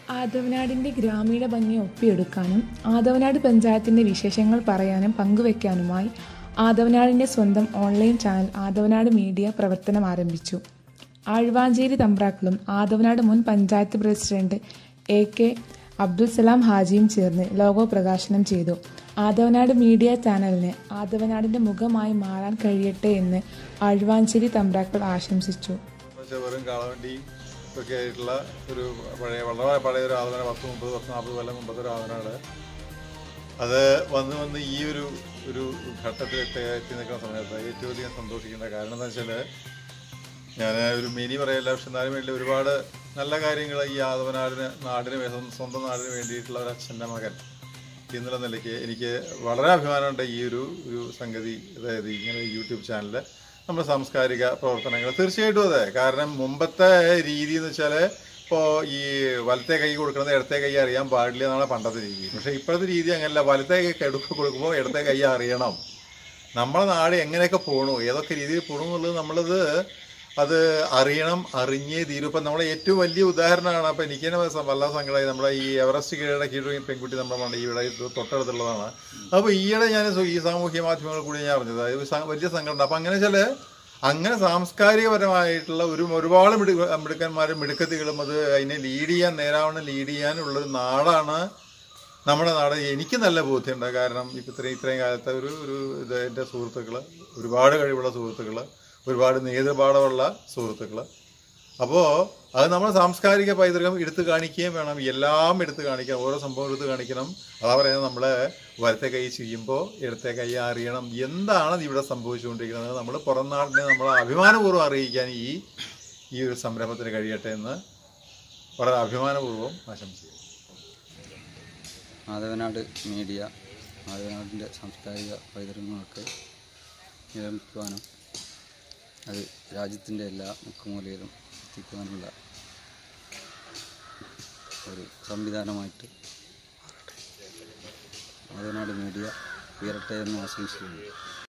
ആദവനാടിൻ്റെ ഗ്രാമീണ ഭംഗി ഒപ്പിയെടുക്കാനും ആദവനാട് പഞ്ചായത്തിൻ്റെ വിശേഷങ്ങൾ പറയാനും പങ്കുവയ്ക്കാനുമായി ആദവനാടിൻ്റെ സ്വന്തം ഓൺലൈൻ ചാനൽ ആദവനാട് മീഡിയ പ്രവർത്തനം ആരംഭിച്ചു ആഴ്വാഞ്ചേരി തമ്പ്രാക്കളും ആദവനാട് മുൻ panchayat president A K Abdul Salam ഹാജിയും ചേർന്ന് ലോഗോ പ്രകാശനം ചെയ്തു ആദവനാട് മീഡിയ ചാനലിന് ആദവനാടിൻ്റെ മുഖമായി മാറാൻ കഴിയട്ടെ എന്ന് ആഴ്വാഞ്ചേരി തമ്പ്രാക്കൾ ആശംസിച്ചു പക്ഷേ വെറും കാളവണ്ടി ഒക്കെ ആയിട്ടുള്ള ഒരു പഴയ വളരെ പഴയ ഒരു ആദവന പത്ത് മുപ്പത് പത്ത് നാൽപ്പത് കൊല്ലം മുമ്പത്തെ ഒരു ആദവനാണ് അത് വന്ന് വന്ന് ഈ ഒരു ഒരു ഘട്ടത്തിൽ എത്തി എത്തി നിൽക്കുന്ന സമയത്ത് ഏറ്റവും അധികം സന്തോഷിക്കേണ്ട കാരണം എന്താ വെച്ചാൽ ഞാൻ ഒരു മിനി പറയല്ല പക്ഷെ എന്നാലും വേണ്ടി ഒരുപാട് നല്ല കാര്യങ്ങൾ ഈ ആദവനാടിന് നാടിന് വേ- സ്വന്തം നാടിന് വേണ്ടിയിട്ടുള്ള ഒരു അച്ഛൻ്റെ മകൻ എന്നുള്ള നിലയ്ക്ക് എനിക്ക് വളരെ അഭിമാനമുണ്ട് ഈ ഒരു ഒരു സംഗതി അതായത് ഇങ്ങനെ യൂട്യൂബ് ചാനലിൽ നമ്മുടെ സാംസ്കാരിക പ്രവർത്തനങ്ങൾ തീർച്ചയായിട്ടും അതെ കാരണം മുമ്പത്തെ രീതി എന്ന് വെച്ചാൽ ഇപ്പോൾ ഈ വലത്തെ കൈ കൊടുക്കുന്നത് ഇടത്തെ കൈ അറിയാൻ പാടില്ല എന്നാണ് പണ്ടത്തെ രീതി പക്ഷേ ഇപ്പോഴത്തെ രീതി അങ്ങനെയല്ല വലത്തെ കൈ കെടുക്ക കൊടുക്കുമ്പോൾ ഇടത്തെ കൈ അറിയണം നമ്മളെ നാട് എങ്ങനെയൊക്കെ പോകണു ഏതൊക്കെ രീതിയിൽ പോകണു എന്നുള്ളത് നമ്മളത് അത് അറിയണം അറിഞ്ഞേ തീരും ഇപ്പം നമ്മളെ ഏറ്റവും വലിയ ഉദാഹരണമാണ് അപ്പം എനിക്ക് തന്നെ സ- വല്ലാതെ സങ്കടമായി നമ്മുടെ ഈ എവറസ്റ്റ് കീഴടക്കിയിട്ട് പെൺകുട്ടി നമ്മുടെ മണ്ട ഇവിടെ ഇത് തൊട്ടടുത്തുള്ളതാണ് അപ്പോൾ ഈയിടെ ഞാൻ സു- ഈ സാമൂഹ്യ മാധ്യമങ്ങളിൽ കൂടി ഞാൻ അറിഞ്ഞത് അത് സ- വലിയ സങ്കടം അപ്പം അങ്ങനെ വെച്ചാൽ അങ്ങനെ സാംസ്കാരികപരമായിട്ടുള്ള ഒരു ഒരുപാട് മിടു മിടുക്കന്മാരും മിടുക്കത്തികളും അത് അതിനെ ലീഡ് ചെയ്യാൻ നേരാവണ്ണം ലീഡ് ചെയ്യാനുള്ളൊരു നാടാണ് നമ്മുടെ നാട് എനിക്ക് നല്ല ബോധ്യമുണ്ട് കാരണം ഇപ്പം ഇത്രയും ഇത്രയും കാലത്തെ ഒരു ഒരു ഇത് എൻ്റെ സുഹൃത്തുക്കൾ ഒരുപാട് കഴിവുള്ള സുഹൃത്തുക്കൾ ഒരുപാട് നേതൃപാഠമുള്ള സുഹൃത്തുക്കൾ അപ്പോൾ അത് നമ്മൾ സാംസ്കാരിക പൈതൃകം എടുത്തു കാണിക്കുകയും വേണം എല്ലാം എടുത്തു കാണിക്കണം ഓരോ സംഭവം എടുത്ത് കാണിക്കണം അതാ പറയുന്നത് നമ്മൾ വലത്തെ കൈ ചെയ്യുമ്പോൾ ഇടത്തെ കൈ അറിയണം എന്താണ് ഇവിടെ സംഭവിച്ചുകൊണ്ടിരിക്കുന്നത് നമ്മൾ പുറം നാടിനെ നമ്മൾ അഭിമാനപൂർവ്വം അറിയിക്കാൻ ഈ ഈ ഒരു സംരംഭത്തിന് കഴിയട്ടെ എന്ന് വളരെ അഭിമാനപൂർവ്വം ആശംസിക്കുന്നു ആദവനാട് മീഡിയ ആദവനാടിൻ്റെ സാംസ്കാരിക പൈതൃകങ്ങളൊക്കെ നിലനിൽക്കുവാനും അത് രാജ്യത്തിൻ്റെ എല്ലാ മുക്കുമൂലയിലും എത്തിക്കുവാനുള്ള ഒരു സംവിധാനമായിട്ട് ആദവനാട് മീഡിയ ഉയരട്ടെ എന്ന് ആശംസിക്കുന്നു